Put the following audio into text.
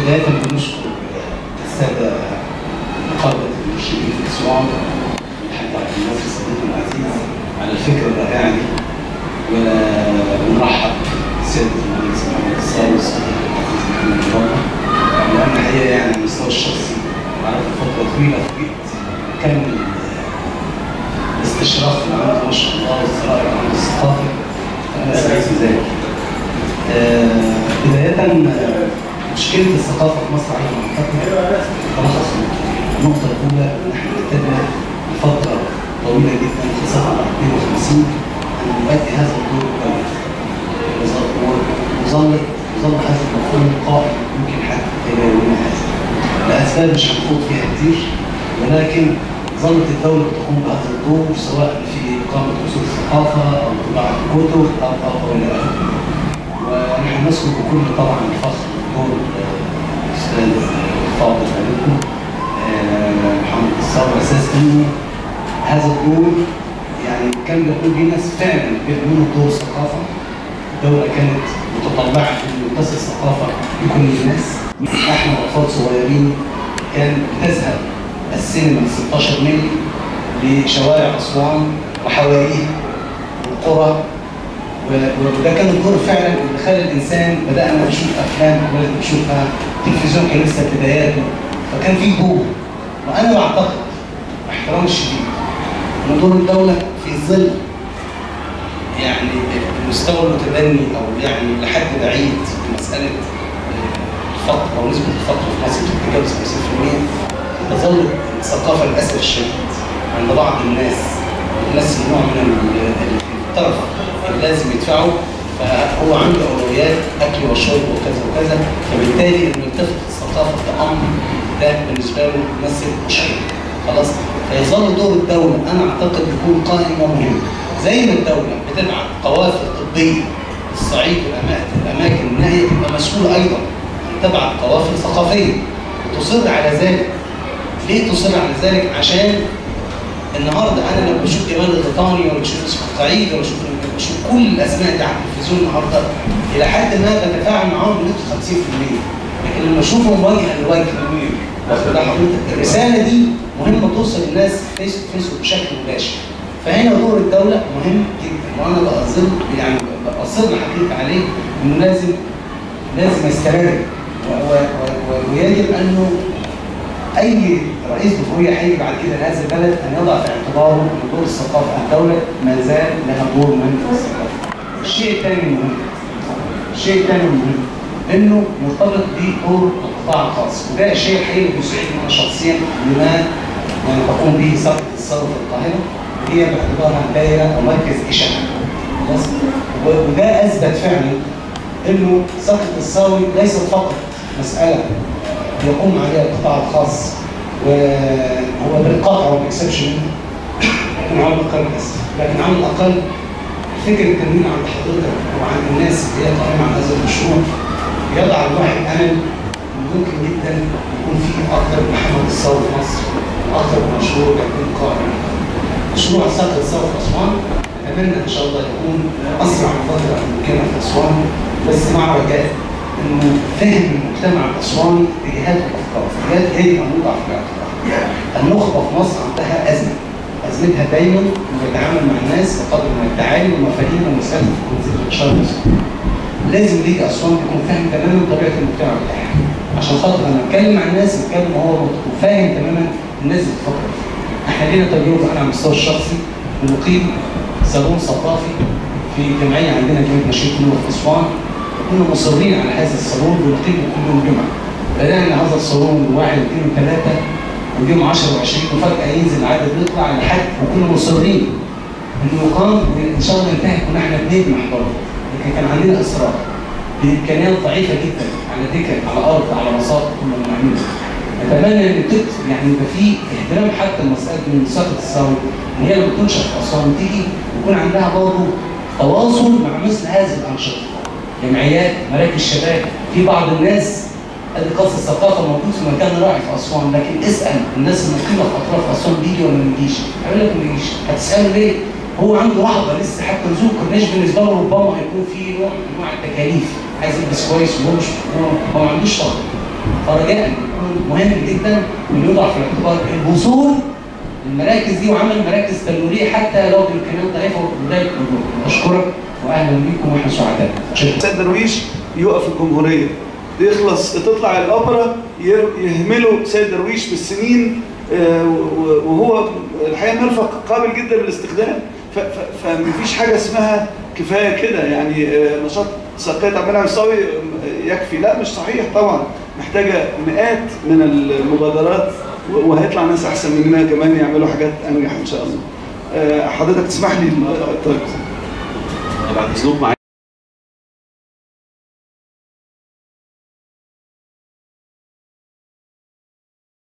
بداية بنشكر السادة قادة المرشدين في أسوان الحاج عبد الناصر صديقنا العزيز على الفكرة الرائعة دي ونرحب بسيادة المهندس محمد الصاوي صديق العزيز محمد الله لأن الحقيقة يعني على المستوى الشخصي عرفت فترة طويلة في بيت كامل الاستشراف اللي عنده ما شاء الله والثراء اللي عنده الثقافي أنا سعيد بذلك. آه، بداية آه، مشكلة الثقافة في مصر على ما أعتقد تلخص في نقطتين. النقطة الأولى إن إحنا نتبع لفترة طويلة جدا خاصة على 52 أن نؤدي هذا الدور كويس. وظلت وظل هذا المفهوم قائم يمكن حتى إلى يومنا هذا. لأسباب مش هنخوض فيها كتير ولكن ظلت الدولة تقوم بهذا الدور سواء في إقامة أصول الثقافة أو طباعة الكتب أو أو أو إلى آخره. ونحن نذكر بكل طبعا الفخر دور الأستاذ الفاضل عليكم محمد الصابر أساس إنه هذا الدور يعني كان بيقول لي ناس فعلا بيعملوا دور ثقافة الدولة كانت متطلعة إنه تصل الثقافة لكل الناس احنا اطفال صغيرين كان بتذهب السينما من 16 ميل لشوارع اسوان وحواريها والقرى وده كان الدور فعلا اللي خلى الانسان بدانا نشوف افلام بدانا نشوفها التلفزيون كان لسه في بداياته فكان في دور وانا بعتقد باحترامي الشديد ان دور الدوله في ظل يعني المستوى المتدني او يعني لحد بعيد في مساله الفقر او نسبه الفقر في مصر تتجاوز 50% تظل الثقافه للاسف الشديد عند بعض الناس الناس نوع من الطرف اللي لازم يدفعوا فهو عنده اولويات اكل وشرب وكذا وكذا فبالتالي انه يلتفت الثقافه كامر ده بالنسبه له يمثل مشكله خلاص فيظل دور الدوله انا اعتقد يكون قائم ومهم زي ما الدوله بتدعم قوافل طبيه الصعيد والاماكن ان هي تبقى مسؤوله ايضا تبع قوافل ثقافيه وتصر على ذلك ليه تصر على ذلك عشان النهارده انا لما بشوف جمال الغيطاني ولا بشوف اسمه سعيد ولا بشوف بشوف كل الاسماء دي على التلفزيون النهارده الى حد ما بتفاعل معاهم بنسبه 50% لكن لما اشوفهم وجها لوجه واخد بال حضرتك الرساله دي مهمه توصل للناس فيس تو فيس بشكل مباشر فهنا دور الدوله مهم جدا وانا بأصر يعني بأصر حقيقة عليه انه لازم لازم يستمر ويجب انه اي رئيس جمهوريه هيجي بعد كده لهذا البلد ان يضع في اعتباره ان دور الثقافه الدوله ما زال لها دور مهم في الثقافه. الشيء الثاني المهم الشيء الثاني المهم انه مرتبط بدور القطاع الخاص وده شيء حقيقي بيسعدني انا شخصيا بما يعني تقوم به صفقه الثروه في القاهره هي باعتبارها دايره او مركز اشعاع خلاص وده اثبت فعلا انه صفقه الصاوي ليست فقط مساله يقوم عليها القطاع الخاص وهو بالقطع وباكسبشن لكن على الاقل اسف لكن على الاقل فكره التنوين عند حضرتك وعند الناس اللي هي قائمه على هذا المشروع يضع الواحد امل ممكن جدا يكون في اكثر من محمد الصاوي في مصر واكثر من مشروع يكون قائم مشروع صقر الصاوي في اسوان اتمنى ان شاء الله يكون اسرع من فتره ممكنه في اسوان بس مع رجاء انه فهم المجتمع الاسواني اتجاهات الافكار اتجاهات يجب ان نوضع في الاعتبار النخبه في مصر عندها ازمه ازمتها دايما انه يتعامل مع الناس بقدر من التعالي والمفاهيم والمسائل في شر لازم يجي اسوان يكون فاهم تماما طبيعه المجتمع بتاعها عشان خاطر لما اتكلم مع الناس يتكلم وهو وفاهم تماما الناس بتفكر فيه احنا لينا تجربه انا على المستوى الشخصي بنقيم صالون ثقافي في جمعيه عندنا جمعيه نشيط نور في اسوان كنا مصرين على هذا الصالون بنقيمه كل يوم جمعه بدانا هذا الصالون بواحد اثنين وثلاثه وجيهم 10 و20 وفجاه ينزل العدد يطلع لحد وكنا مصرين انه يقام ان شاء الله ينتهي كنا احنا بنجمع برضه لكن كان عندنا اصرار بامكانيات ضعيفه جدا على دكك على ارض على مساق كنا بنعملها اتمنى ان يعني يبقى في اهتمام حتى لمساله من مساقه الصاوي ان هي لما تنشا في اسوان تيجي يكون عندها برضه تواصل مع مثل هذه الانشطه جمعيات مراكز شباب في بعض الناس ادي قصر الثقافه موجود في مكان راعي في اسوان لكن اسال الناس المقيمه في اطراف اسوان بيجي ولا ما بيجيش؟ هيقول لك ما بيجيش هتساله ليه؟ هو عنده رهبه لسه حتى نزول كورنيش بالنسبه له ربما هيكون في نوع من انواع التكاليف عايز يلبس كويس وهو مش هو ما عندوش طاقه فرجاء يكون مهم جدا انه يوضع في الاعتبار الوصول للمراكز دي وعمل مراكز تلوينيه حتى لو بامكانيات ضعيفه وبدايه الوضوح اشكرك واهلا بكم واحنا سعداء شكرا سيد درويش يقف الجمهوريه يخلص تطلع الاوبرا ير- يهملوا سيد درويش بالسنين آه، و- وهو الحقيقه مرفق قابل جدا للاستخدام ف- ف- فمفيش حاجه اسمها كفايه كده يعني آه، نشاط ساقية عبد المنعم الصاوي آه، يكفي لا مش صحيح طبعا محتاجه مئات من المبادرات و- وهيطلع ناس احسن مننا كمان يعملوا حاجات انجح ان شاء الله آه، حضرتك تسمح لي طيب بعد اذنكم